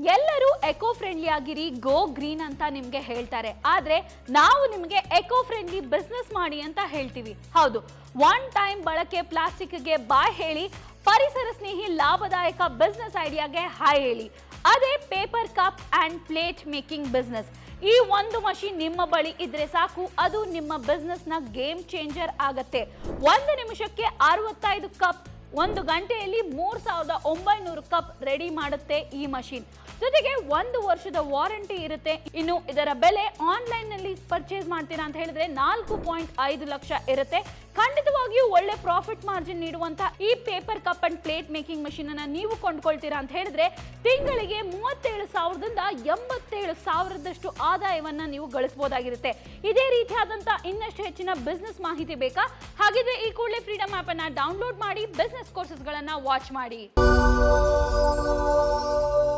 ಎಲ್ಲರೂ eco friendly ಆಗಿರಿ go green ಅಂತ ನಿಮ್ಗೆ ಹೇಳ್ತಾರೆ ಆದ್ರೆ ನಾವು ನಿಮ್ಗೆ ಎಕೋ ಫ್ರೆಂಡ್ಲಿ ಬಿಸ್ನೆಸ್ ಮಾಡಿ ಅಂತ ಹೇಳ್ತೀವಿ ಹೌದು ಒನ್ ಟೈಮ್ ಬಳಕೆ ಪ್ಲಾಸ್ಟಿಕ್ಗೆ ಬಾಯ್ ಹೇಳಿ ಪರಿಸರ ಸ್ನೇಹಿ ಲಾಭದಾಯಕ ಬಿಸ್ನೆಸ್ ಐಡಿಯಾಗೆ ಹಾಯ್ ಹೇಳಿ ಅದೇ paper cup and plate making business ಈ ಒಂದು ಮಷೀನ್ ನಿಮ್ಮ ಬಳಿ ಇದ್ರೆ ಸಾಕು ಅದು ನಿಮ್ಮ ಬಿಸ್ನೆಸ್ ನ ಗೇಮ್ ಚೇಂಜರ್ ಆಗತ್ತೆ ಒಂದು ನಿಮಿಷಕ್ಕೆ ಅರವತ್ತೈದು ಕಪ್ ಒಂದು ಗಂಟೆಯಲ್ಲಿ ಮೂರ್ ಸಾವಿರದ ಒಂಬೈನೂರು ಕಪ್ ರೆಡಿ ಮಾಡುತ್ತೆ ಈ ಮಷೀನ್ ಜೊತೆಗೆ ಒಂದು ವರ್ಷದ ವಾರಂಟಿ ಇರುತ್ತೆ ಇನ್ನು ಇದರ ಬೆಲೆ ಆನ್ಲೈನ್ ನಲ್ಲಿ ಪರ್ಚೇಸ್ ಮಾಡ್ತೀರಾ ಅಂತ ಹೇಳಿದ್ರೆ ನಾಲ್ಕು ಪಾಯಿಂಟ್ ಐದು ಲಕ್ಷ ಇರುತ್ತೆ ಖಂಡಿತವಾಗಿಯೂ ಒಳ್ಳೆ ಪ್ರಾಫಿಟ್ ಮಾರ್ಜಿನ್ ನೀಡುವಂತ ಈ paper cup and plate making machine ಅನ್ನ ನೀವು ಕೊಂಡ್ಕೊಳ್ತೀರಾ ಅಂತ ಹೇಳಿದ್ರೆ ತಿಂಗಳಿಗೆ ಮೂವತ್ತೇಳು ಸಾವಿರದಿಂದ ಎಂಬತ್ತೇಳು ಸಾವಿರದಷ್ಟು ಆದಾಯವನ್ನ ನೀವು ಗಳಿಸಬಹುದಾಗಿರುತ್ತೆ ಇದೇ ರೀತಿಯಾದಂತ ಇನ್ನಷ್ಟು ಹೆಚ್ಚಿನ ಬಿಸ್ನೆಸ್ ಮಾಹಿತಿ ಬೇಕಾ ಹಾಗಿದ್ರೆ ಈ ಕೂಡಲೇ ಫ್ರೀಡಮ್ ಆಪ್ ಅನ್ನ ಡೌನ್ಲೋಡ್ ಮಾಡಿ ಬಿಸ್ನೆಸ್ ಕೋರ್ಸಸ್ ಗಳನ್ನ ವಾಚ್ ಮಾಡಿ